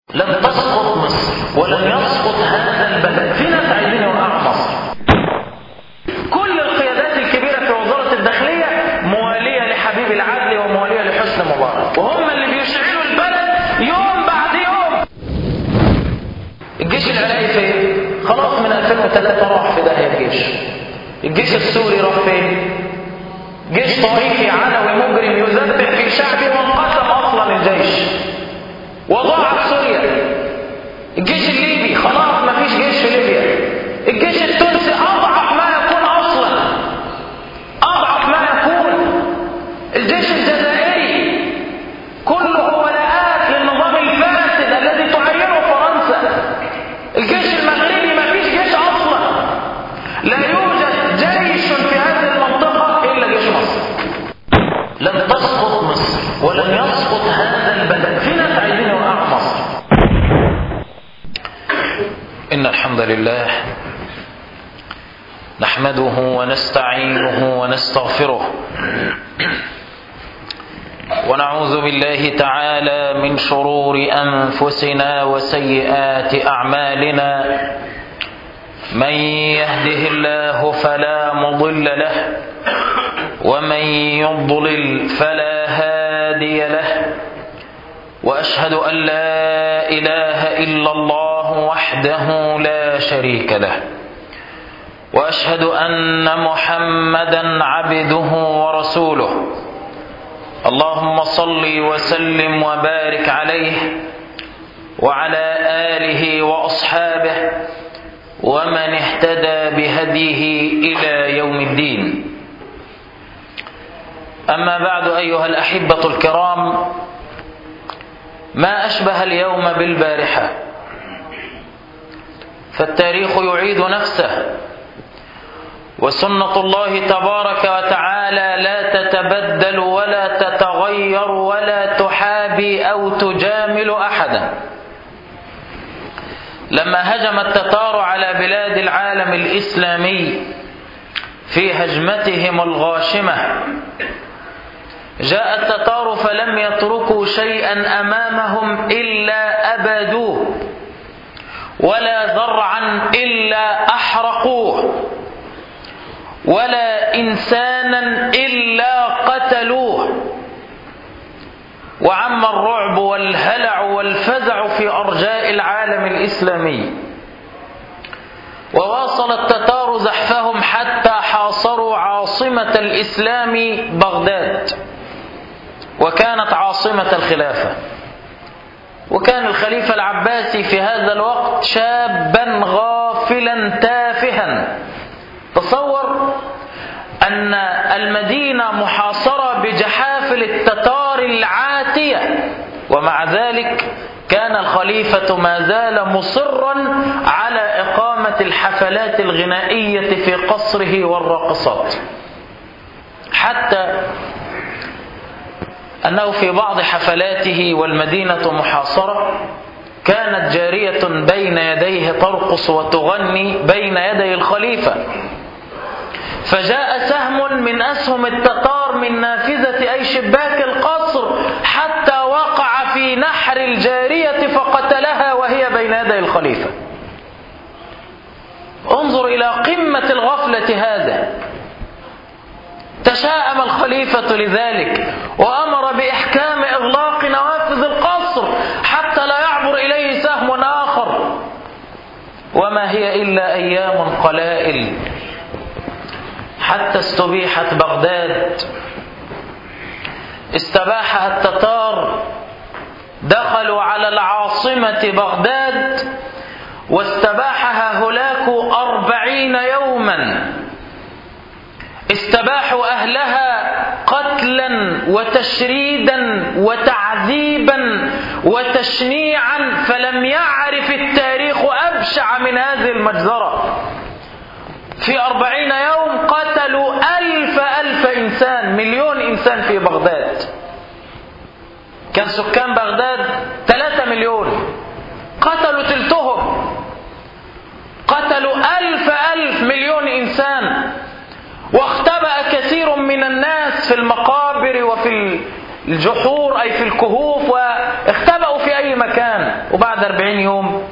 لن تسقط مصر ولن يسقط هذا البلد في ناس عايزين يوقعوا مصر كل القيادات الكبيرة في وزارة الداخلية موالية لحبيب العدل وموالية لحسن مبارك وهم اللي بيشعلوا البلد يوم بعد يوم الجيش العراقي فين؟ خلاص من 2003 راح في داهية الجيش الجيش السوري راح فين؟ جيش طائفي علوي مجرم يذبح في شعبه وانقسم اصلا الجيش وضاعت سوريا الجيش الليبي خلاص ما فيش جيش في ليبيا الجيش التونسي اضعف ما يكون اصلا اضعف ما يكون الجيش الجزائري كله ولاءات للنظام الفاسد الذي تعينه فرنسا الجيش المغربي ما فيش جيش اصلا لا يوجد جيش في هذه المنطقه الا جيش مصر لن تسقط مصر ولن يسقط هذا البلد في ناس عايزين يوقعوا مصر إن الحمد لله نحمده ونستعينه ونستغفره ونعوذ بالله تعالى من شرور أنفسنا وسيئات أعمالنا من يهده الله فلا مضل له ومن يضلل فلا هادي له واشهد ان لا اله الا الله وحده لا شريك له واشهد ان محمدا عبده ورسوله اللهم صل وسلم وبارك عليه وعلى اله واصحابه ومن اهتدى بهديه الى يوم الدين أما بعد أيها الأحبة الكرام ما أشبه اليوم بالبارحة فالتاريخ يعيد نفسه وسنة الله تبارك وتعالى لا تتبدل ولا تتغير ولا تحابي أو تجامل أحدا لما هجم التتار على بلاد العالم الإسلامي في هجمتهم الغاشمة جاء التتار فلم يتركوا شيئا أمامهم إلا أبدوه ولا ذرعا إلا أحرقوه ولا إنسانا إلا قتلوه وعم الرعب والهلع والفزع في أرجاء العالم الإسلامي وواصل التتار زحفهم حتى حاصروا عاصمة الإسلام بغداد وكانت عاصمة الخلافة وكان الخليفة العباسي في هذا الوقت شابا غافلا تافها تصور أن المدينة محاصرة بجحافل التتار العاتية ومع ذلك كان الخليفة ما زال مصرا على إقامة الحفلات الغنائية في قصره والراقصات حتى أنه في بعض حفلاته والمدينة محاصرة كانت جارية بين يديه ترقص وتغني بين يدي الخليفة فجاء سهم من أسهم التتار من نافذة أي شباك القصر حتى وقع في نحر الجارية فقتلها وهي بين يدي الخليفة انظر إلى قمة الغفلة هذا تشاءم الخليفة لذلك وأمر بإحكام إغلاق نوافذ القصر حتى لا يعبر إليه سهم آخر وما هي إلا أيام قلائل حتى استبيحت بغداد استباحها التتار دخلوا على العاصمة بغداد واستباحها هلاك أربعين يوما استباحوا أهلها قتلا وتشريدا وتعذيبا وتشنيعا فلم يعرف التاريخ أبشع من هذه المجزرة في أربعين يوم قتلوا ألف ألف إنسان مليون إنسان في بغداد كان سكان بغداد ثلاثة مليون قتلوا تلتهم قتلوا ألف ألف مليون إنسان واختبأ كثير من الناس في المقابر وفي الجحور أي في الكهوف واختبأوا في أي مكان وبعد أربعين يوم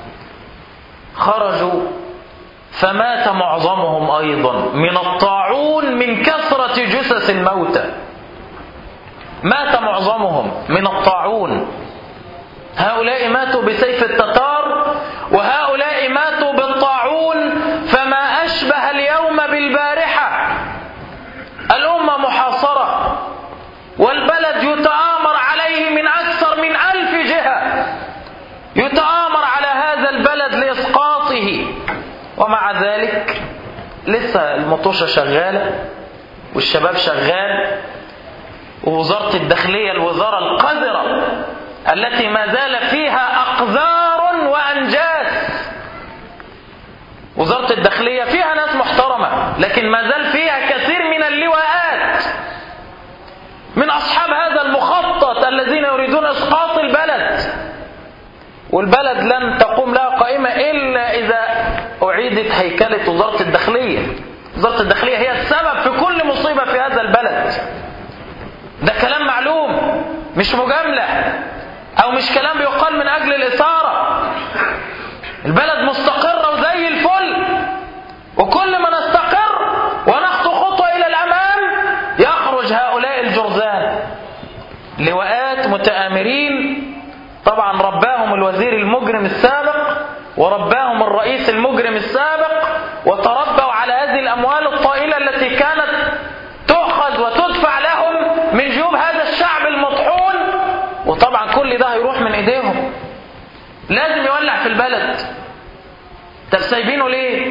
خرجوا فمات معظمهم أيضا من الطاعون من كثرة جثث الموتى مات معظمهم من الطاعون هؤلاء ماتوا بسيف التتار وهؤلاء ماتوا بالطاعون فما أشبه اليوم بالبارحة الأمة محاصرة والبلد يتآمر عليه من أكثر من ألف جهة يتآمر على هذا البلد لإسقاطه ومع ذلك لسه المطوشة شغالة والشباب شغال ووزارة الداخلية الوزارة القذرة التي ما زال فيها أقذار وأنجاس وزارة الداخلية فيها ناس محترمة لكن ما زال فيها كثير من اللواءات من أصحاب هذا المخطط الذين يريدون إسقاط البلد والبلد لن تقوم لها قائمة إلا إذا أعيدت هيكلة وزارة الداخلية وزارة الداخلية هي السبب في كل مصيبة في هذا البلد ده كلام معلوم مش مجاملة أو مش كلام بيقال من أجل الإثارة البلد مستقرة وزي الفل وكل ما نستقر ونخطو خطوة إلى الأمام يخرج هؤلاء الجرذان لواءات متآمرين طبعا رباهم الوزير المجرم السابق ورباهم الرئيس المجرم السابق وتربوا على هذه الأموال الطائلة التي كانت تؤخذ وتدفع لهم من جيوب هذا الشعب المطحون وطبعا كل ده هيروح من ايديهم لازم يولع في البلد طب سايبينه ليه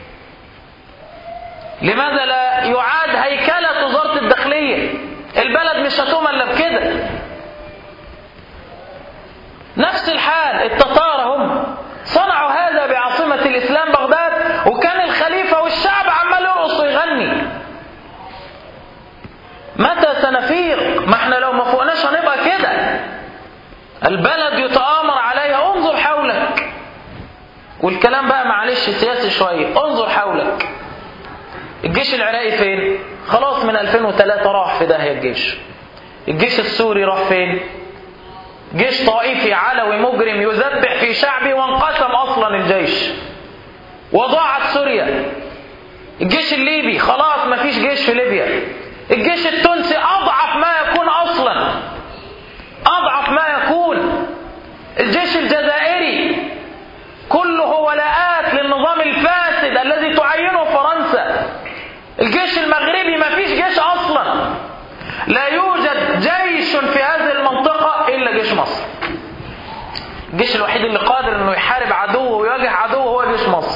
لماذا لا يعاد هيكلة وزارة الداخلية البلد مش هتقوم الا بكده نفس الحال التتار هم صنعوا هذا بعاصمة الإسلام بغداد وكان الخليفة والشعب عمال يرقص ويغني متى سنفيق ما احنا لو ما فوقناش هنبقى كده البلد يتآمر عليها انظر حولك والكلام بقى معلش سياسي شوية انظر حولك الجيش العراقي فين خلاص من 2003 راح في داهية الجيش الجيش السوري راح فين جيش طائفي علوي مجرم يذبح في شعبه وانقسم اصلا الجيش وضاعت سوريا الجيش الليبي خلاص ما فيش جيش في ليبيا الجيش التونسي اضعف ما يكون اصلا اضعف ما يكون الجيش الجزائري كله ولاءات للنظام الفاسد الذي تعينه فرنسا الجيش المغربي ما فيش جيش اصلا لا يوجد جيش في هذه المنطقة إلا جيش مصر الجيش الوحيد اللي قادر انه يحارب عدوه ويواجه عدوه هو جيش مصر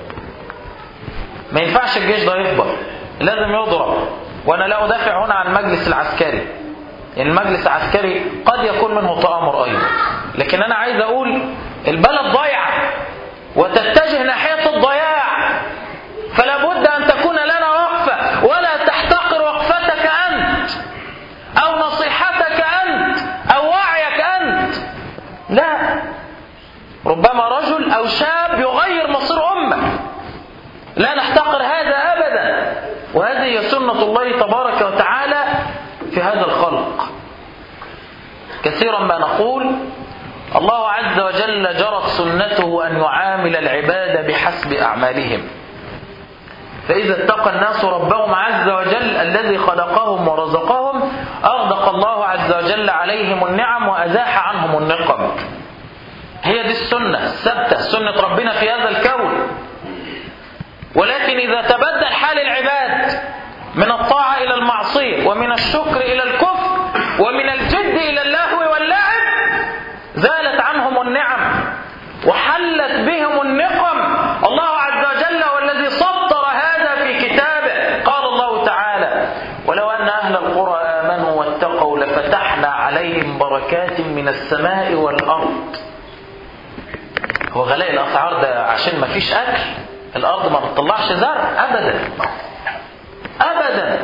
ما ينفعش الجيش ده يكبر لازم يضرب وانا لا ادافع هنا عن المجلس العسكري يعني المجلس العسكري قد يكون منه تآمر ايضا لكن انا عايز اقول البلد ضايعه وتتجه ناحيه الضياع فلا بد ان تكون لنا وقفه ولا تحتقر وقفتك انت او نصيحتك انت او وعيك انت لا ربما رجل او شاب يغير مصير امه لا نحتقر هذا ابدا وهذه هي سنه الله تبارك وتعالى في هذا الخلق كثيرا ما نقول الله عز وجل جرت سنته ان يعامل العباد بحسب اعمالهم فإذا اتقى الناس ربهم عز وجل الذي خلقهم ورزقهم أغدق الله عز وجل عليهم النعم وأزاح عنهم النقم هي دي السنة الثابتة سنة ربنا في هذا الكون ولكن إذا تبدل حال العباد من الطاعة إلى المعصية ومن الشكر إلى الكفر ومن الجد إلى اللهو واللعب زالت عنهم النعم وحلت بهم النقم الله عز وجل والذي سطر هذا في كتابه قال الله تعالى ولو أن أهل القرى آمنوا واتقوا لفتحنا عليهم بركات من السماء والأرض هو غلاء الأسعار ده عشان ما فيش أكل الأرض ما بتطلعش زرع أبدا أبدا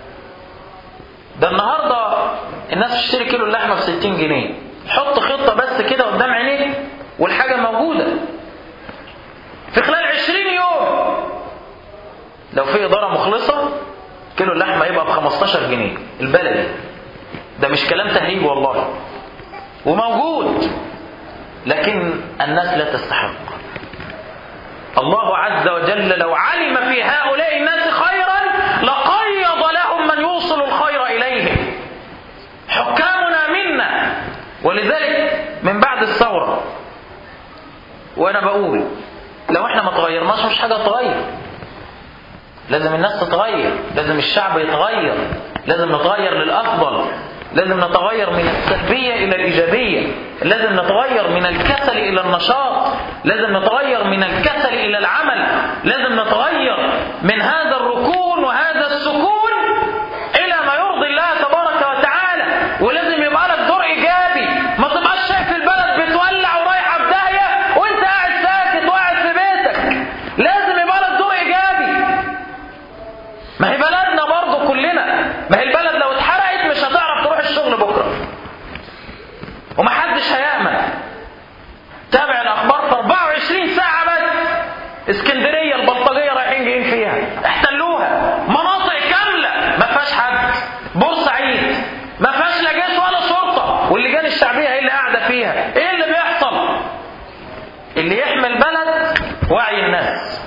ده النهاردة الناس بتشتري كيلو اللحمة ب 60 جنيه حط خطة بس كده قدام عينيك والحاجة موجودة في خلال 20 يوم لو في إدارة مخلصة كيلو اللحمة يبقى ب 15 جنيه البلدي ده مش كلام تهريج والله وموجود لكن الناس لا تستحق الله عز وجل لو علم في هؤلاء الناس خيرا لقيض لهم من يوصل الخير إليهم حكامنا منا ولذلك من بعد الثورة وأنا بقول لو احنا ما تغيرناش مش حاجة تغير لازم الناس تتغير لازم الشعب يتغير لازم نتغير للأفضل لازم نتغير من السلبية إلى الإيجابية لازم نتغير من الكسل إلى النشاط لازم نتغير من الكسل إلى العمل لازم نتغير من هذا الركون وهذا السكون إلى ما يرضي الله تبارك وتعالى ولازم يبقى لك دور إيجابي ما تبقاش شايف البلد بتولع ورايحة في داهية وانت قاعد ساكت وقاعد في بيتك لازم يبقى لك دور إيجابي ما هي بلدنا برضه كلنا ما هي البلد لو اتحرقت مش هتعرف تروح الشغل بكرة ومحدش هيأمن تابع الأخبار في 24 ساعة بس اسكندرية البلطجية رايحين جايين فيها احتلوها مناطق كاملة ما فيهاش حد بورسعيد ما فيهاش لا جيش ولا شرطة واللجان الشعبية هي اللي قاعدة فيها ايه اللي بيحصل اللي يحمي البلد وعي الناس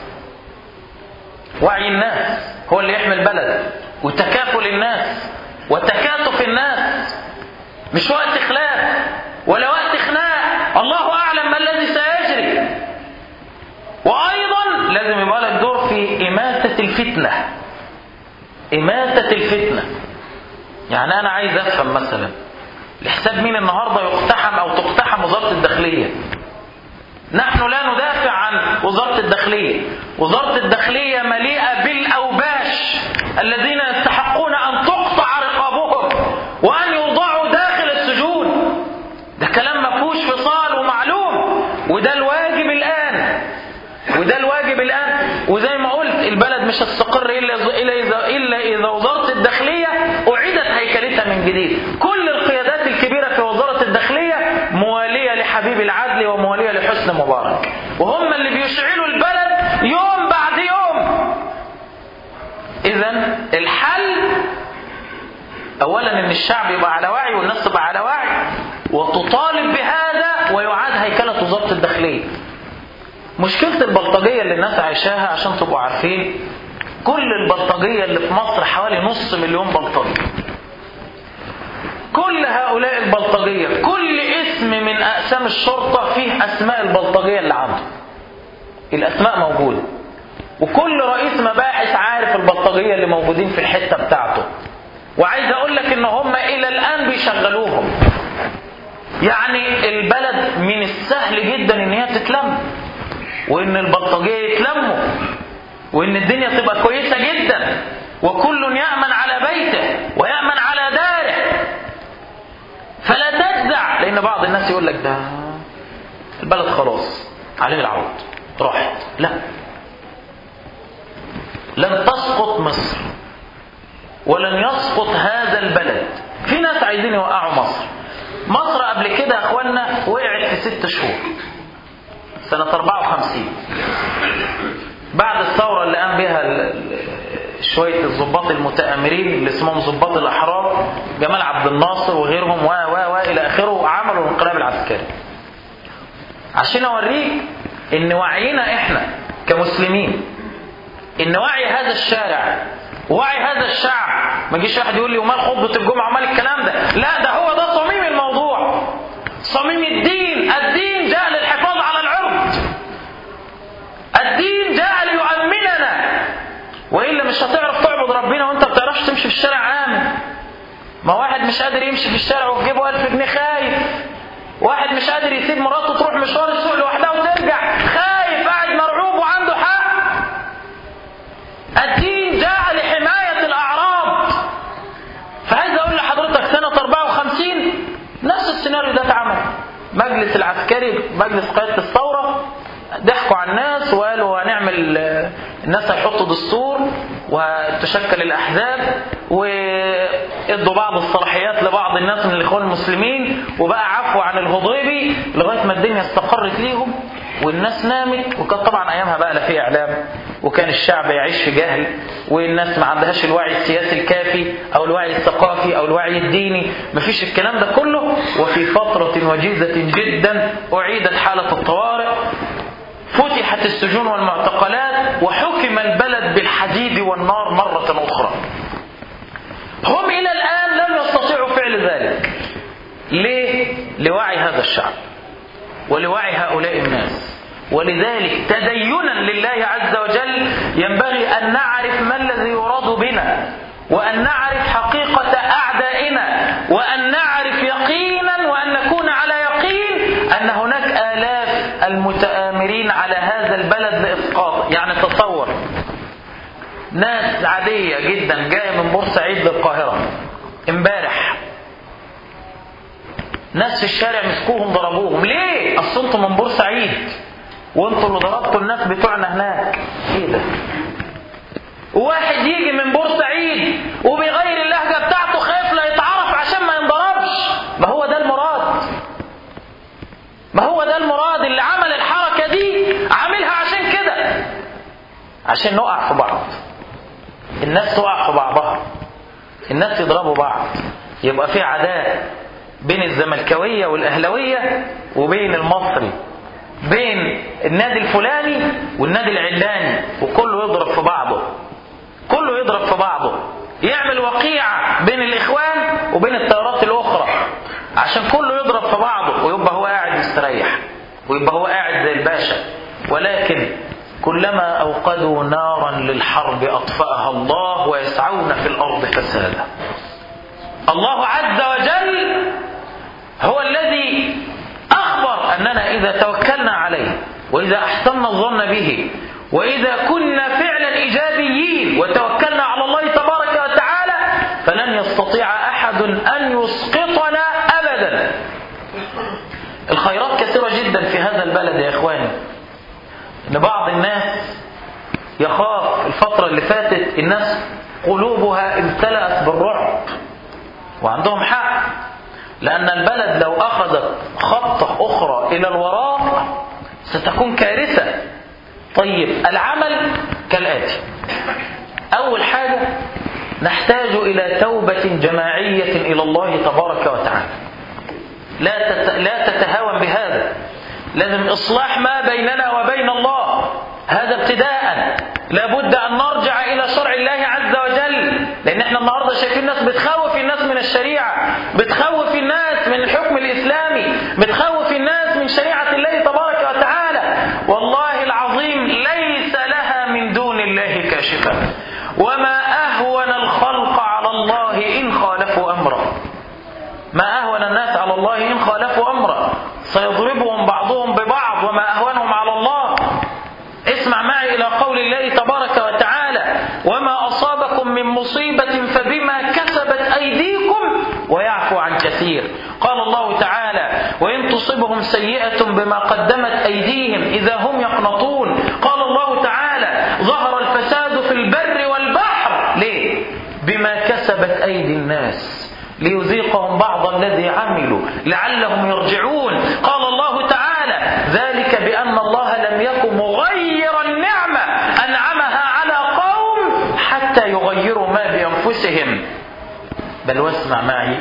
وعي الناس هو اللي يحمي البلد وتكافل الناس وتكاتف الناس مش وقت خلاف ولا وقت خناق الله أعلم ما الذي سيجري وأيضا لازم يبقى لك دور في إماتة الفتنة إماتة الفتنة يعني أنا عايز أفهم مثلا لحساب مين النهاردة يقتحم أو تقتحم وزارة الداخلية نحن لا ندافع عن وزارة الداخلية وزارة الداخلية مليئة بالأوباش الذين يستحقون أن تقطع رقابهم وأن يوضعوا داخل السجون ده كلام ما فيهوش فصال ومعلوم وده الواجب الآن وده الواجب الآن وزي ما قلت البلد مش هتستقر إلا إلا إذا إلا إذا وزارة الداخلية أعيدت هيكلتها من جديد كل القيادات الكبيرة في وزارة الداخلية موالية لحبيب العدل وموالية لحسن مبارك وهم اللي بيشعلوا البلد يوم بعد يوم إذا الحل أولا إن الشعب يبقى على وعي والناس تبقى على وعي وتطالب بهذا ويعاد هيكلة وزارة الداخلية مشكلة البلطجية اللي الناس عايشاها عشان تبقوا عارفين كل البلطجية اللي في مصر حوالي نص مليون بلطجي كل هؤلاء البلطجية كل اسم من أقسام الشرطة فيه أسماء البلطجية اللي عنده الأسماء موجودة وكل رئيس مباحث عارف البلطجية اللي موجودين في الحتة بتاعته وعايز أقول لك إن هم إلى الآن بيشغلوهم يعني البلد من السهل جدا إن هي تتلم وإن البلطجية يتلموا وإن الدنيا تبقى كويسة جدا وكل يأمن على بيته ويأمن على داره فلا تجزع لأن بعض الناس يقول لك ده البلد خلاص عليه العوض راحت لا لن تسقط مصر ولن يسقط هذا البلد في ناس عايزين يوقعوا مصر مصر قبل كده يا اخوانا وقعت في ست شهور سنة 54 بعد الثورة اللي قام بها شوية الضباط المتآمرين اللي اسمهم ضباط الأحرار جمال عبد الناصر وغيرهم و و و إلى آخره عملوا الانقلاب العسكري عشان أوريك إن وعينا إحنا كمسلمين إن وعي هذا الشارع وعي هذا الشعب ما يجيش واحد يقول لي ومال خطبة الجمعة ومال الكلام ده لا ده هو ده صميم الموضوع صميم الدين الدين جاء للحفاظ على العرض الدين جاء ليؤمننا وإلا مش هتعرف تعبد ربنا وانت ما بتعرفش تمشي في الشارع آمن ما واحد مش قادر يمشي في الشارع وفي جيبه 1000 جنيه خايف واحد مش قادر يسيب مراته تروح مشوار السوق لوحدها وترجع خايف قاعد مرعوب وعنده حق الدين جاء لحماية الأعراض فعايز أقول لحضرتك سنة 54 نفس السيناريو ده اتعمل مجلس العسكري مجلس قيادة الثورة ضحكوا على الناس وقالوا هنعمل الناس هيحطوا دستور وتشكل الأحزاب وادوا بعض الصلاحيات لبعض الناس من الإخوان المسلمين وبقى عفو عن الهضيبي لغاية ما الدنيا استقرت ليهم والناس نامت وكانت طبعا أيامها بقى لا في إعلام وكان الشعب يعيش في جهل والناس ما عندهاش الوعي السياسي الكافي او الوعي الثقافي او الوعي الديني مفيش الكلام ده كله وفي فترة وجيزة جدا اعيدت حالة الطوارئ فتحت السجون والمعتقلات وحكم البلد بالحديد والنار مرة أخرى هم إلى الآن لم يستطيعوا فعل ذلك ليه؟ لوعي هذا الشعب ولوعي هؤلاء الناس ولذلك تدينا لله عز وجل ينبغي أن نعرف ما الذي يراد بنا وأن نعرف حقيقة أعدائنا وأن نعرف يقينا وأن نكون على يقين أن هناك آلاف المتآمرين على هذا البلد لإسقاطه يعني تصور ناس عادية جدا جاية من بورسعيد للقاهرة امبارح ناس في الشارع مسكوهم ضربوهم ليه؟ اصل انتوا من بورسعيد وانتوا اللي ضربتوا الناس بتوعنا هناك ايه ده؟ واحد يجي من بورسعيد وبيغير اللهجه بتاعته خايف لا يتعرف عشان ما ينضربش ما هو ده المراد ما هو ده المراد اللي عمل الحركه دي عاملها عشان كده عشان نقع في بعض الناس تقع في بعضها الناس يضربوا بعض يبقى في عداء بين الزملكاوية والأهلوية وبين المصري بين النادي الفلاني والنادي العلاني وكله يضرب في بعضه كله يضرب في بعضه يعمل وقيعة بين الإخوان وبين التيارات الأخرى عشان كله يضرب في بعضه ويبقى هو قاعد مستريح ويبقى هو قاعد زي الباشا ولكن كلما أوقدوا نارا للحرب أطفأها الله ويسعون في الأرض فسادا الله عز وجل هو الذي أخبر أننا إذا توكلنا عليه وإذا أحسننا الظن به وإذا كنا فعلا إيجابيين وتوكلنا على الله تبارك وتعالى فلن يستطيع أحد أن يسقطنا أبدا الخيرات كثيرة جدا في هذا البلد يا إخواني ان بعض الناس يخاف الفترة اللي فاتت الناس قلوبها امتلأت بالرعب وعندهم حق لأن البلد لو أخذت خطة أخرى إلى الوراء ستكون كارثة طيب العمل كالآتي أول حاجة نحتاج إلى توبة جماعية إلى الله تبارك وتعالى لا لا تتهاون بهذا لازم إصلاح ما بيننا وبين الله هذا ابتداء لابد أن نرجع إلى شرع الله عز وجل لأن احنا النهاردة شايفين الناس بتخوف الناس من الشريعة بتخوف الناس من الحكم الإسلامي بتخوف الناس من شريعة الله تبارك وتعالى والله العظيم ليس لها من دون الله كاشفة وما أهون الخلق على الله إن خالفوا أمره ما أهون الناس على الله إن خالفوا أمره سيضربهم بعضهم ببعض وما أهونهم على الله اسمع معي إلى قول الله تبارك وتعالى وما أصابكم من مصيبة فبما كسبت أيديكم ويعفو عن كثير قال الله تعالى وإن تصبهم سيئة بما قدمت أيديهم إذا هم يقنطون قال الله تعالى ظهر الفساد في البر والبحر ليه؟ بما كسبت أيدي الناس ليذيقهم بعض الذي عملوا لعلهم يرجعون قال الله تعالى ذلك بأن الله لم يكن مغيرا نعمة أنعمها على قوم حتى يغيروا ما بأنفسهم بل واسمع معي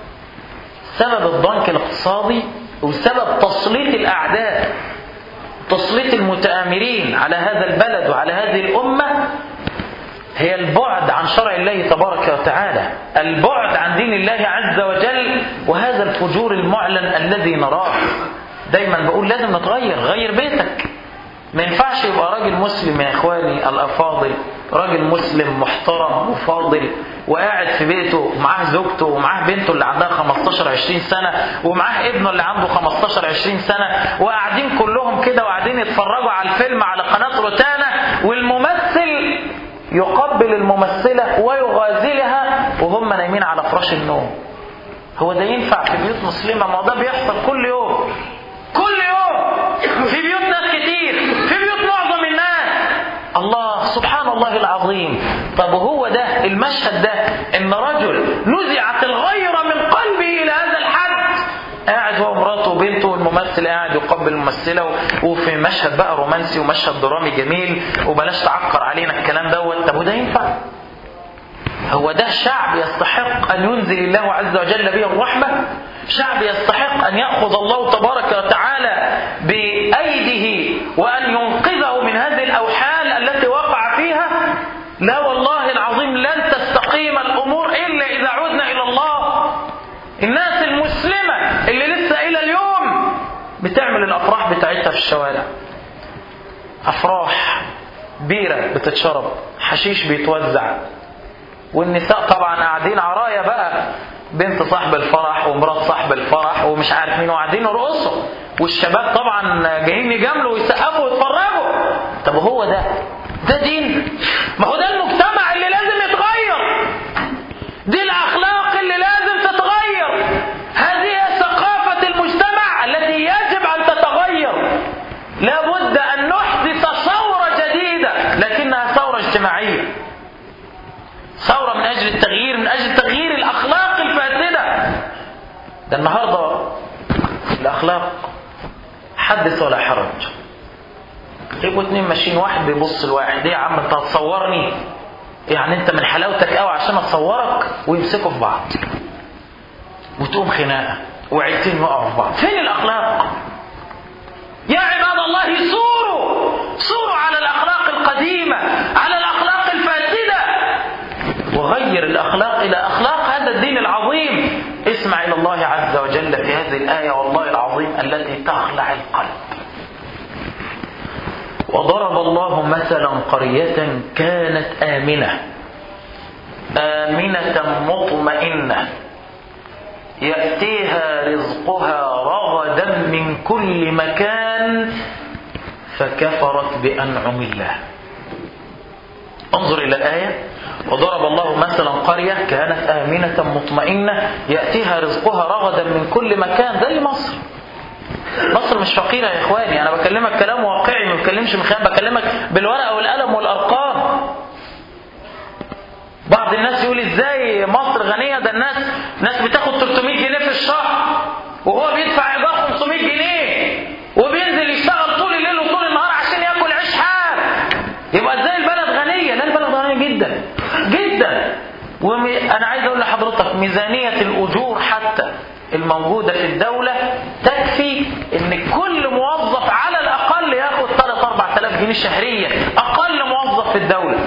سبب الضنك الاقتصادي وسبب تسليط الأعداء تسليط المتآمرين على هذا البلد وعلى هذه الأمة هي البعد عن شرع الله تبارك وتعالى البعد عن دين الله عز وجل وهذا الفجور المعلن الذي نراه دايما بقول لازم نتغير غير بيتك ما ينفعش يبقى راجل مسلم يا اخواني الافاضل راجل مسلم محترم وفاضل وقاعد في بيته ومعاه زوجته ومعاه بنته اللي عندها 15 20 سنه ومعاه ابنه اللي عنده 15 20 سنه وقاعدين كلهم كده وقاعدين يتفرجوا على الفيلم على قناه روتانا والممثل يقبل الممثله ويغازلها وهم نايمين على فراش النوم هو ده ينفع في بيوت مسلمه ما هو ده بيحصل كل يوم كل يوم في بيوت ناس كتير في بيوت معظم الناس الله سبحان الله العظيم طب هو ده المشهد ده ان رجل نزعت الغيرة من قلبه الى هذا الحد قاعد هو ومراته وبنته والممثل ممثل قاعد يقبل ممثله وفي مشهد بقى رومانسي ومشهد درامي جميل وبلاش تعكر علينا الكلام دوت طب وده ينفع؟ هو ده شعب يستحق أن ينزل الله عز وجل به الرحمة شعب يستحق أن يأخذ الله تبارك وتعالى بأيده وأن ينقذه من هذه الأوحال التي وقع فيها لا والله العظيم لن تستقيم الأمور إلا إذا عدنا إلى الله الناس المسلمة اللي لسه إلى اليوم بتعمل الأفراح بتاعتها في الشوارع أفراح بيرة بتتشرب حشيش بيتوزع والنساء طبعا قاعدين عرايا بقى بنت صاحب الفرح ومرات صاحب الفرح ومش عارف مين وقاعدين يرقصوا والشباب طبعا جايين يجاملوا ويسقفوا ويتفرجوا طب هو ده ده دين ما هو ده المجتمع اللي لازم يتغير دي الاخلاق اللي لازم تتغير هذه ثقافة المجتمع التي يجب ان تتغير لابد ان نحدث ثورة جديدة لكنها ثورة اجتماعية ثورة من أجل التغيير من أجل تغيير الأخلاق الفاسدة ده النهاردة الأخلاق حدث ولا حرج يبقوا اتنين ماشيين واحد بيبص لواحد ايه يا عم انت هتصورني يعني انت من حلاوتك قوي عشان اتصورك ويمسكوا في بعض وتقوم خناقه وعيلتين يقعوا في بعض فين الاخلاق يا عباد الله صوروا صوروا على الاخلاق القديمه على الاخلاق الفاسده وغير الأخلاق إلى أخلاق هذا الدين العظيم اسمع إلى الله عز وجل في هذه الآية والله العظيم التي تخلع القلب وضرب الله مثلا قرية كانت آمنة آمنة مطمئنة يأتيها رزقها رغدا من كل مكان فكفرت بأنعم الله انظر إلى الآية وضرب الله مثلا قرية كانت آمنة مطمئنة يأتيها رزقها رغدا من كل مكان زي مصر مصر مش فقيرة يا إخواني أنا بكلمك كلام واقعي ما بكلمش من خيال بكلمك بالورقة والقلم والأرقام بعض الناس يقول ازاي مصر غنية ده الناس ناس بتاخد 300 جنيه في الشهر وهو بيدفع إيجار 500 جنيه وبينزل يشتغل طول الليل وطول النهار عشان ياكل عيش حار يبقى ازاي البلد غنية لا البلد غنية جدا جدا وأنا عايز أقول لحضرتك ميزانية الأجور حتى الموجودة في الدولة تكفي ان كل موظف على الأقل ياخد 3 4000 جنيه شهريا أقل موظف في الدولة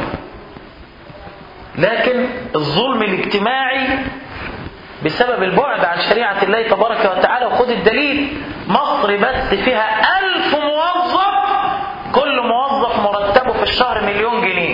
لكن الظلم الاجتماعي بسبب البعد عن شريعة الله تبارك وتعالى وخد الدليل مصر بس فيها ألف موظف كل موظف مرتبه في الشهر مليون جنيه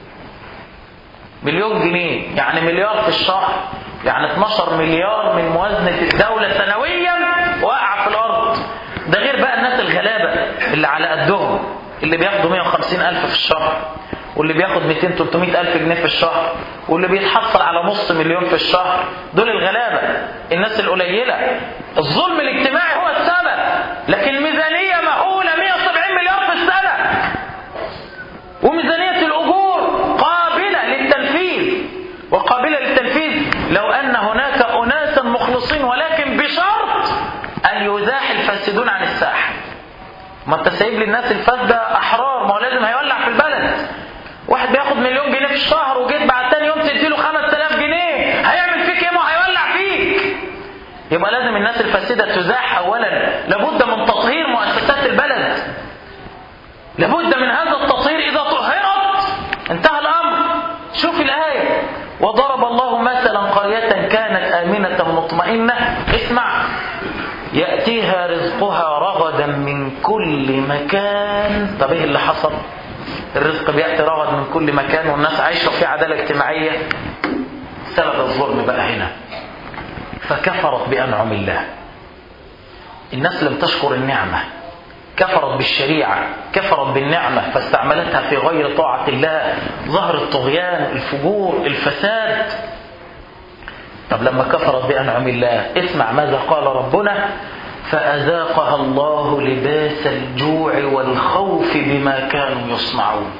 مليون جنيه يعني مليار في الشهر يعني 12 مليار من موازنة الدولة سنويا واقع في الأرض ده غير بقى الناس الغلابة اللي على قدهم اللي بياخدوا 150 ألف في الشهر واللي بياخد 200 300 ألف جنيه في الشهر واللي بيتحصل على نص مليون في الشهر دول الغلابة الناس القليلة الظلم الاجتماعي هو السبب لكن ميزانية مهولة 170 مليار في السنة وميزانية الأجور قابلة للتنفيذ وقابلة للتنفيذ لو أن هناك أناسا مخلصين ولكن بشرط أن يزاح الفاسدون عن الساحة ما انت سايب للناس الفاسدة أحرار ما هو لازم هيولع في البلد واحد بياخد مليون جنيه في الشهر وجيت بعد تاني يوم تديله 5000 جنيه هيعمل فيك ايه ما هيولع فيك يبقى لازم الناس الفاسدة تزاح أولا لابد من تطهير مؤسسات البلد لابد من هذا التطهير إذا طهرت انتهى الأمر شوف الآية وضرب الله مثلا قرية كانت آمنة مطمئنة اسمع يأتيها رزقها رغدا من كل مكان طب ايه اللي حصل الرزق بيأتي رغد من كل مكان والناس عايشة في عدالة اجتماعية سبب الظلم بقى هنا فكفرت بأنعم الله الناس لم تشكر النعمة كفرت بالشريعة كفرت بالنعمة فاستعملتها في غير طاعة الله ظهر الطغيان الفجور الفساد طب لما كفرت بأنعم الله اسمع ماذا قال ربنا فأذاقها الله لباس الجوع والخوف بما كانوا يصنعون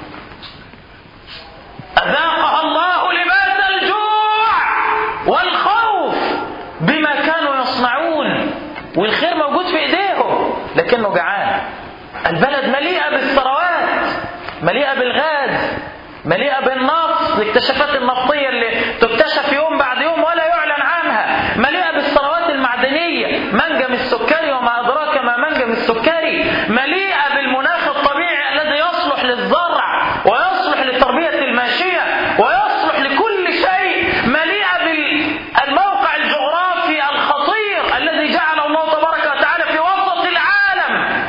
أذاقها الله لباس الجوع والخوف بما كانوا يصنعون والخير موجود في ايديهم لكنه جعان البلد مليئة بالثروات مليئة بالغاز مليئة بالنفط الاكتشافات النفطية اللي تكتشف يوم بعد يوم ولا يعلن عنها مليئة بالثروات المعدنية منجم السكري وما أدراك ما منجم السكري مليئة بالمناخ الطبيعي الذي يصلح للزرع ويصلح لتربية الماشية ويصلح لكل شيء مليئة بالموقع الجغرافي الخطير الذي جعله الله تبارك وتعالى في وسط العالم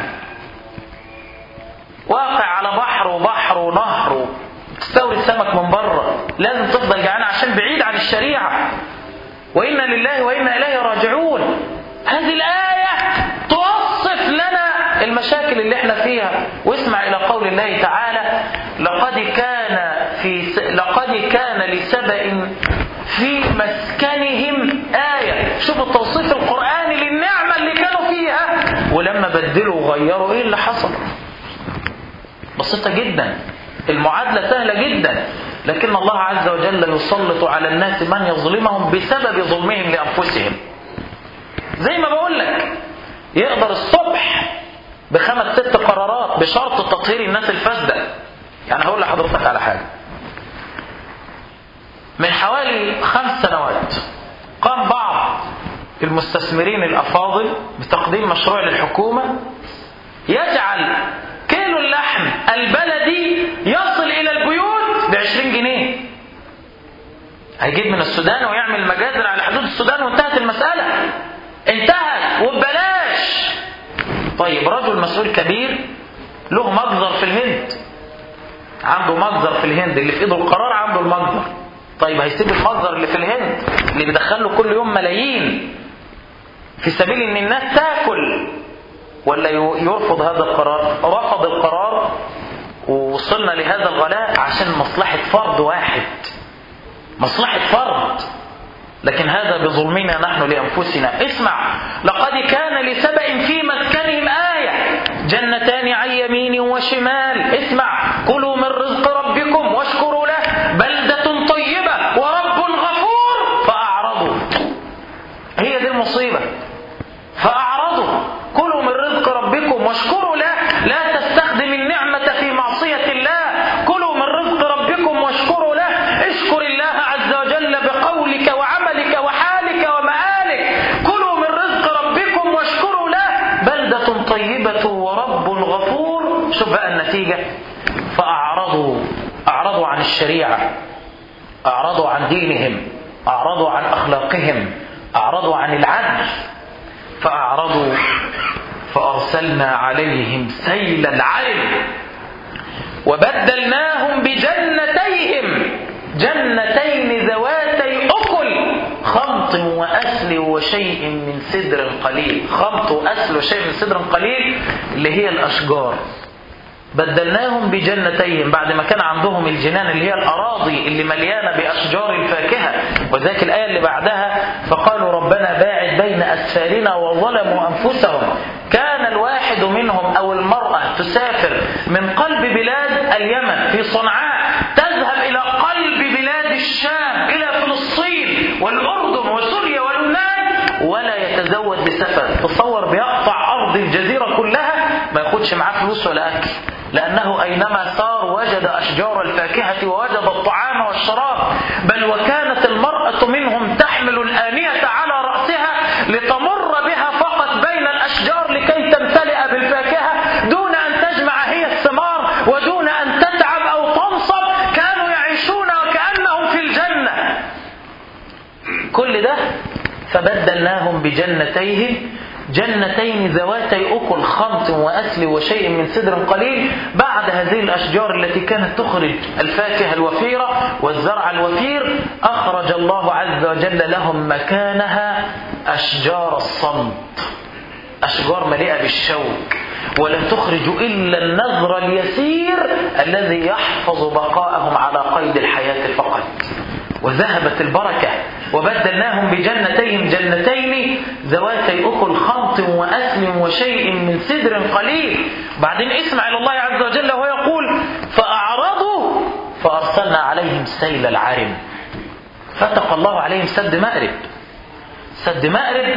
واقع على بحر وبحر ونهر تستورد سمك من بره لازم تفضل جعان عشان بعيد عن الشريعة وإنا لله وإنا إليه راجعون هذه الآية توصف لنا المشاكل اللي احنا فيها واسمع إلى قول الله تعالى لقد كان في س... لقد كان لسبأ في مسكنهم آية شوف التوصيف القرآني للنعمة اللي كانوا فيها ولما بدلوا وغيروا ايه اللي حصل بسيطة جدا المعادلة سهلة جدا لكن الله عز وجل يسلط على الناس من يظلمهم بسبب ظلمهم لأنفسهم زي ما بقول لك يقدر الصبح بخمس ست قرارات بشرط تطهير الناس الفاسدة يعني هقول لحضرتك على حاجة من حوالي خمس سنوات قام بعض المستثمرين الأفاضل بتقديم مشروع للحكومة يجعل كيلو اللحم البلدي يصل إلى البيوت بعشرين جنيه هيجيب من السودان ويعمل مجازر على حدود السودان وانتهت المسألة انتهت وببلاش طيب رجل مسؤول كبير له مجزر في الهند عنده مجزر في الهند اللي في ايده القرار عنده المجزر طيب هيسيب المجزر اللي في الهند اللي بيدخل له كل يوم ملايين في سبيل ان الناس تاكل ولا يرفض هذا القرار رفض القرار ووصلنا لهذا الغلاء عشان مصلحة فرد واحد مصلحة فرد لكن هذا بظلمنا نحن لأنفسنا اسمع لقد كان لسبأ في مسكنهم آية جنتان عن يمين وشمال اسمع كلوا من رزق ربكم واشكروا له بلدة طيبة ورب غفور فأعرضوا هي دي المصيبة فأعرضوا كلوا من رزق ربكم واشكروا له لا تستخدم النعمة في معصية الله كلوا من رزق ربكم واشكروا له اشكر الله عز وجل بقولك وعملك وحالك ومآلك كلوا من رزق ربكم واشكروا له بلدة طيبة ورب غفور شوف بقى النتيجة فأعرضوا أعرضوا عن الشريعة أعرضوا عن دينهم أعرضوا عن أخلاقهم أعرضوا عن العدل فأعرضوا فأرسلنا عليهم سيل العرم وبدلناهم بجنتيهم جنتين ذواتي أكل خمط وأسل وشيء من سدر قليل خمط وأسل وشيء من سدر قليل اللي هي الأشجار بدلناهم بجنتيهم بعد ما كان عندهم الجنان اللي هي الأراضي اللي مليانة بأشجار الفاكهة وذاك الآية اللي بعدها فقالوا ربنا باعد بين أسفارنا وظلموا أنفسهم كان الواحد منهم أو المرأة تسافر من قلب بلاد اليمن في صنعاء تذهب إلى قلب بلاد الشام إلى فلسطين والأردن وسوريا ولبنان ولا يتزود بسفر تصور بيقطع أرض الجزيرة كلها ما ياخدش معاه فلوس ولا أكل لأنه أينما سار وجد أشجار الفاكهة ووجد الطعام والشراب بل وكانت المرأة منهم تحمل الآنية على رأسها لتمر بها فقط بين الأشجار لكي تمتلئ بالفاكهة دون أن تجمع هي الثمار ودون أن تتعب أو تنصب كانوا يعيشون وكأنهم في الجنة كل ده فبدلناهم بجنتيه جنتين ذواتي أكل خمط وأسل وشيء من سدر قليل بعد هذه الأشجار التي كانت تخرج الفاكهة الوفيرة والزرع الوفير أخرج الله عز وجل لهم مكانها أشجار الصمت أشجار مليئة بالشوك ولا تخرج إلا النذر اليسير الذي يحفظ بقاءهم على قيد الحياة فقط وذهبت البركة وبدلناهم بجنتين جنتين ذواتي أكل خمط وأسل وشيء من سدر قليل بعدين اسمع إلى الله عز وجل وهو يقول فأعرضوا فأرسلنا عليهم سيل العرم فتق الله عليهم سد مأرب سد مأرب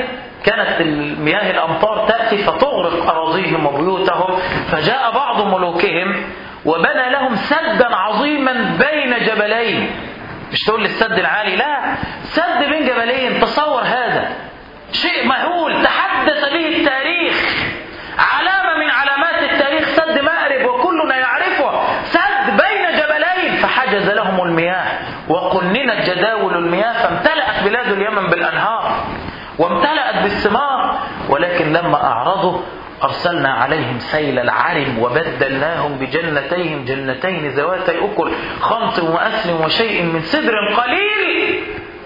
كانت المياه الأمطار تأتي فتغرق أراضيهم وبيوتهم فجاء بعض ملوكهم وبنى لهم سدا عظيما بين جبلين مش تقول لي السد العالي لا سد بين جبلين تصور هذا شيء مهول تحدث به التاريخ علامة من علامات التاريخ سد مأرب وكلنا يعرفه سد بين جبلين فحجز لهم المياه وقننت جداول المياه فامتلأت بلاد اليمن بالأنهار وامتلأت بالثمار ولكن لما أعرضوا أرسلنا عليهم سيل العرم وبدلناهم بجنتيهم جنتين ذواتي أكل خمط وأسل وشيء من سدر قليل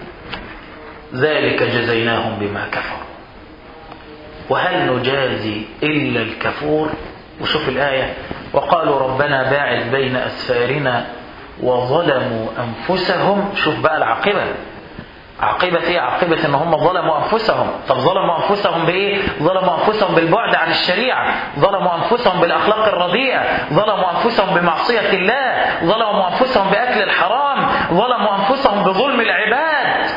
ذلك جزيناهم بما كفروا وهل نجازي إلا الكفور وشوف الآية وقالوا ربنا باعد بين أسفارنا وظلموا أنفسهم شوف بقى العاقبة عاقبة ايه عاقبة ان هم ظلموا انفسهم طب ظلموا انفسهم بايه ظلموا انفسهم بالبعد عن الشريعة ظلموا انفسهم بالاخلاق الرديئة ظلموا انفسهم بمعصية الله ظلموا انفسهم باكل الحرام ظلموا انفسهم بظلم العباد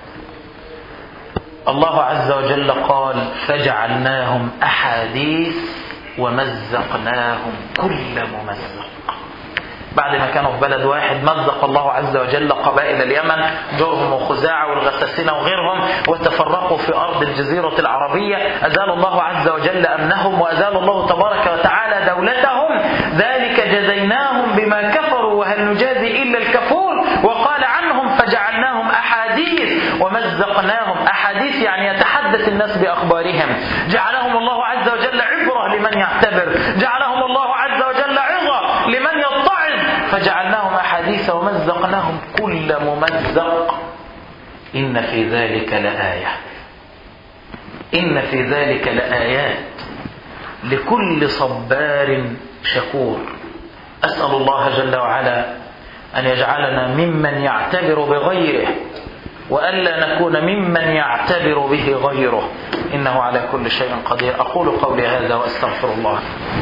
الله عز وجل قال فجعلناهم احاديث ومزقناهم كل ممزق بعد ما كانوا في بلد واحد مزق الله عز وجل قبائل اليمن جرهم وخزاعة والغساسنة وغيرهم وتفرقوا في أرض الجزيرة العربية أزال الله عز وجل أمنهم وأزال الله تبارك وتعالى دولتهم ذلك جزيناهم بما كفروا وهل نجازي إلا الكفور وقال عنهم فجعلناهم أحاديث ومزقناهم أحاديث يعني يتحدث الناس بأخبارهم جعلهم الله عز وجل عبرة لمن يعتبر جعلهم الله عز وجل عظة لمن يتعظ فجعلناهم أحاديث ومزقناهم كل ممزق إن في ذلك لآية إن في ذلك لآيات لكل صبار شكور أسأل الله جل وعلا أن يجعلنا ممن يعتبر بغيره وألا نكون ممن يعتبر به غيره إنه على كل شيء قدير أقول قولي هذا وأستغفر الله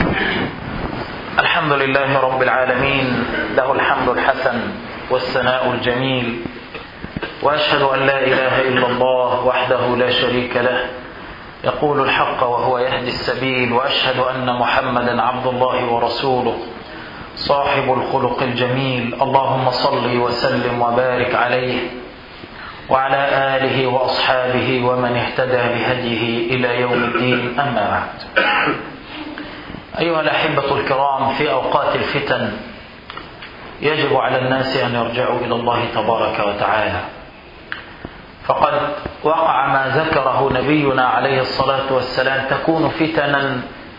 الحمد لله رب العالمين له الحمد الحسن والثناء الجميل وأشهد أن لا إله إلا الله وحده لا شريك له يقول الحق وهو يهدي السبيل وأشهد أن محمدا عبد الله ورسوله صاحب الخلق الجميل اللهم صل وسلم وبارك عليه وعلى آله وأصحابه ومن اهتدى بهديه إلى يوم الدين أما بعد أيها الأحبة الكرام في أوقات الفتن يجب على الناس أن يرجعوا إلى الله تبارك وتعالى فقد وقع ما ذكره نبينا عليه الصلاة والسلام تكون فتنا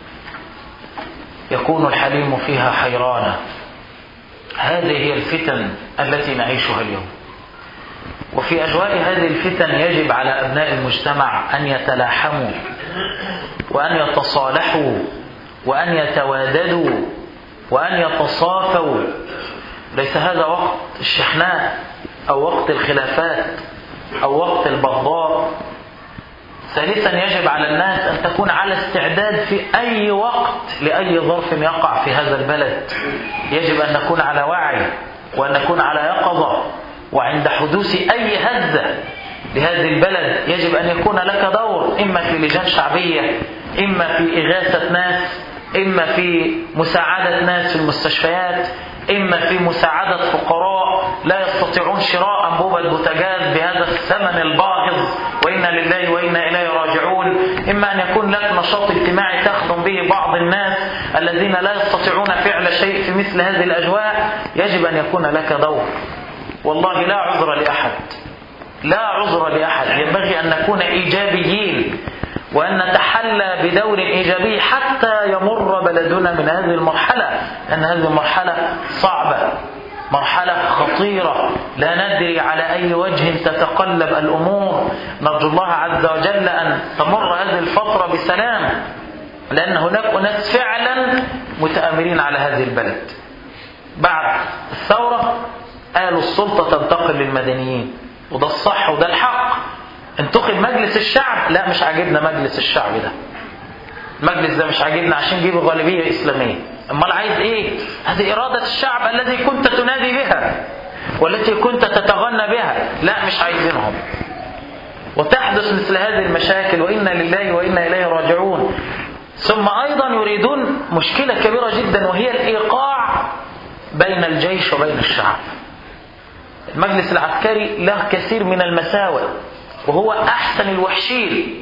يكون الحليم فيها حيرانا هذه هي الفتن التي نعيشها اليوم وفي أجواء هذه الفتن يجب على أبناء المجتمع أن يتلاحموا وأن يتصالحوا وأن يتواددوا وأن يتصافوا ليس هذا وقت الشحناء أو وقت الخلافات أو وقت البغضاء ثالثا يجب على الناس أن تكون على استعداد في أي وقت لأي ظرف يقع في هذا البلد يجب أن نكون على وعي وأن نكون على يقظة وعند حدوث أي هزة لهذه البلد يجب أن يكون لك دور إما في لجان شعبية إما في إغاثة ناس إما في مساعدة ناس في المستشفيات إما في مساعدة فقراء لا يستطيعون شراء أنبوبة بوتاجاز بهذا الثمن الباهظ وإنا لله وإنا إليه راجعون إما أن يكون لك نشاط اجتماعي تخدم به بعض الناس الذين لا يستطيعون فعل شيء في مثل هذه الأجواء يجب أن يكون لك دور والله لا عذر لأحد لا عذر لأحد ينبغي أن نكون إيجابيين وأن نتحلى بدور إيجابي حتى يمر بلدنا من هذه المرحلة أن هذه المرحلة صعبة مرحلة خطيرة لا ندري على أي وجه تتقلب الأمور نرجو الله عز وجل أن تمر هذه الفترة بسلام لأن هناك أناس فعلا متآمرين على هذه البلد بعد الثورة قالوا السلطة تنتقل للمدنيين وده الصح وده الحق انتخب مجلس الشعب لا مش عاجبنا مجلس الشعب ده المجلس ده مش عاجبنا عشان يجيب غالبية إسلامية امال عايز ايه هذه إرادة الشعب الذي كنت تنادي بها والتي كنت تتغنى بها لا مش عايزينهم وتحدث مثل هذه المشاكل وإنا لله وإنا إليه راجعون ثم أيضا يريدون مشكلة كبيرة جدا وهي الإيقاع بين الجيش وبين الشعب المجلس العسكري له كثير من المساوئ وهو أحسن الوحشين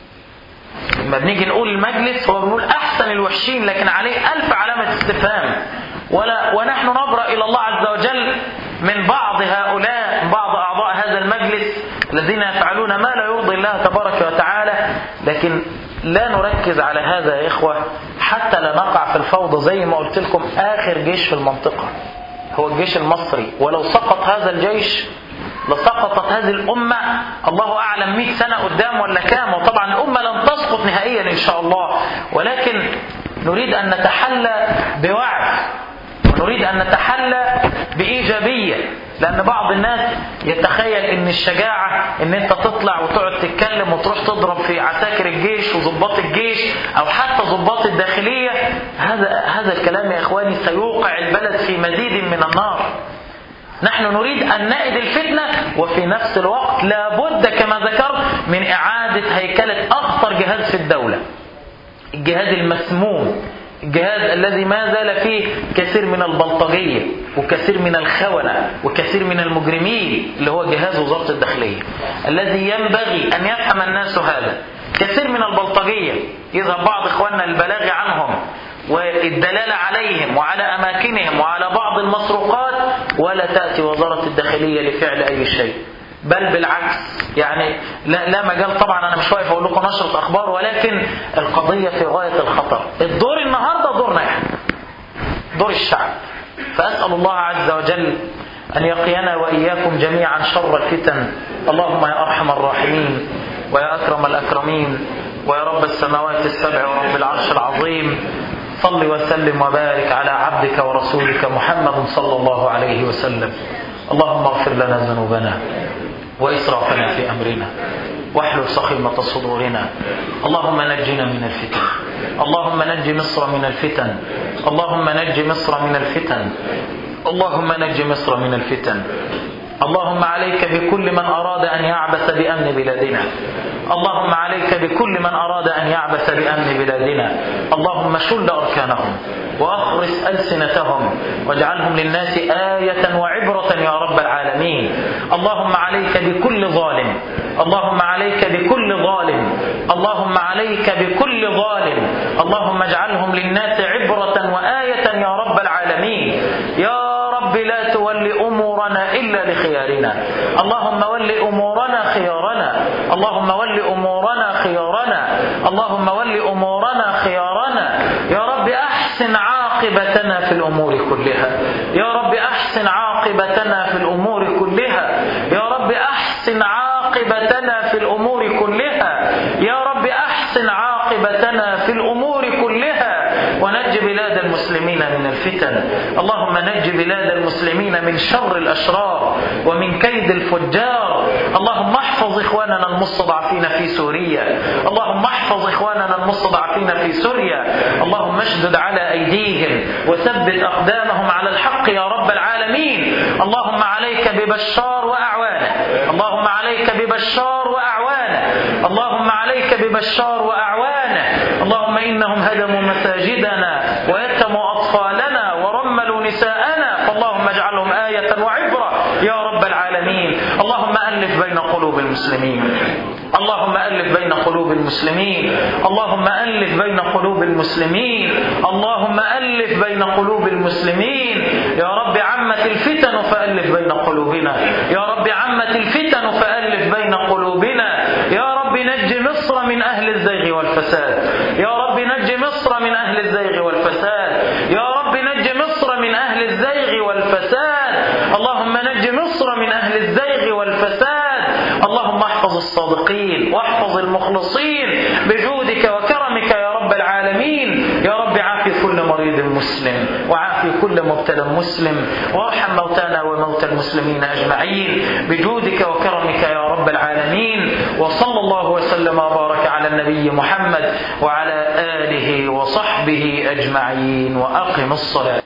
لما بنيجي نقول المجلس هو بنقول أحسن الوحشين لكن عليه ألف علامة استفهام ولا ونحن نبرأ إلى الله عز وجل من بعض هؤلاء من بعض أعضاء هذا المجلس الذين يفعلون ما لا يرضي الله تبارك وتعالى لكن لا نركز على هذا يا إخوة حتى لا نقع في الفوضى زي ما قلت لكم آخر جيش في المنطقة هو الجيش المصري ولو سقط هذا الجيش لسقطت هذه الأمة الله أعلم 100 سنة قدام ولا كام وطبعا الأمة لن تسقط نهائيا إن شاء الله ولكن نريد أن نتحلى بوعي ونريد أن نتحلى بإيجابية لأن بعض الناس يتخيل أن الشجاعة أن أنت تطلع وتقعد تتكلم وتروح تضرب في عساكر الجيش وضباط الجيش أو حتى ضباط الداخلية هذا هذا الكلام يا إخواني سيوقع البلد في مزيد من النار نحن نريد أن نائد الفتنة وفي نفس الوقت لابد كما ذكرت من إعادة هيكلة أخطر جهاز في الدولة الجهاز المسموم الجهاز الذي ما زال فيه كثير من البلطجية وكثير من الخونة وكثير من المجرمين اللي هو جهاز وزارة الداخلية الذي ينبغي أن يفهم الناس هذا كثير من البلطجية يذهب بعض إخواننا البلاغ عنهم والدلالة عليهم وعلى أماكنهم وعلى بعض المسروقات ولا تأتي وزارة الداخلية لفعل أي شيء بل بالعكس يعني لا, لا مجال طبعا أنا مش واقف أقول لكم نشرة أخبار ولكن القضية في غاية الخطر الدور النهاردة دورنا احنا دور الشعب فأسأل الله عز وجل أن يقينا وإياكم جميعا شر الفتن اللهم يا أرحم الراحمين ويا أكرم الأكرمين ويا رب السماوات السبع ورب العرش العظيم صل وسلم وبارك على عبدك ورسولك محمد صلى الله عليه وسلم اللهم اغفر لنا ذنوبنا وإسرافنا في أمرنا واحلل سخيمة صدورنا اللهم نجنا من الفتن اللهم نج مصر من الفتن اللهم نج مصر من الفتن اللهم نج مصر من الفتن اللهم عليك بكل من أراد أن يعبث بأمن بلادنا اللهم عليك بكل من أراد أن يعبث بأمن بلادنا اللهم شل أركانهم وأخرس ألسنتهم واجعلهم للناس آية وعبرة يا رب العالمين اللهم عليك بكل ظالم اللهم عليك بكل ظالم اللهم عليك بكل ظالم اللهم اجعلهم للناس عبرة وآية يا رب العالمين يا رب لا تول أمورنا إلا لخيارنا اللهم ول أمورنا خيارنا اللهم ول أمورنا خيارنا اللهم ول أمورنا خيارنا يا رب أحسن عاقبتنا في الأمور كلها يا رب أحسن عاقبتنا في الأمور كلها يا رب أحسن عاقبتنا في الأمور كلها يا رب أحسن عاقبتنا في الأمور كلها ونج بلاد المسلمين من الفتن اللهم نج بلاد المسلمين من شر الأشرار ومن كيد الفجار اللهم احفظ إخواننا المستضعفين في سوريا اللهم احفظ إخواننا المستضعفين في سوريا اللهم اشدد على أيديهم وثبت أقدامهم على الحق يا رب العالمين اللهم عليك ببشار وأعوانه اللهم عليك ببشار وأعوانه اللهم عليك ببشار وأعوانه اللهم إنهم هدموا مساجدنا ويتموا أطفالنا ورملوا نساءنا فاللهم اجعلهم آية وعبرة يا رب العالمين اللهم ألف بين قلوب المسلمين اللهم ألف بين قلوب المسلمين اللهم ألف بين قلوب المسلمين اللهم ألف بين قلوب المسلمين يا رب عمت الفتن فألف بين قلوبنا يا رب عمت الفتن فألف بين قلوبنا يا رب نج مصر من أهل الزيغ والفساد يا رب نج مصر من أهل الزيغ والفساد يا رب نج مصر من أهل الزيغ والفساد اللهم نج مصر من أهل الزيغ والفساد اللهم احفظ الصادقين واحفظ المخلصين بجودك وكرمك يا رب العالمين يا رب عافي كل مريض مسلم وعافي كل مبتلى مسلم وارحم موتانا وموتى المسلمين أجمعين بجودك وكرمك يا رب العالمين وصلى الله وسلم وبارك على النبي محمد وعلى آله وصحبه أجمعين وأقم الصلاة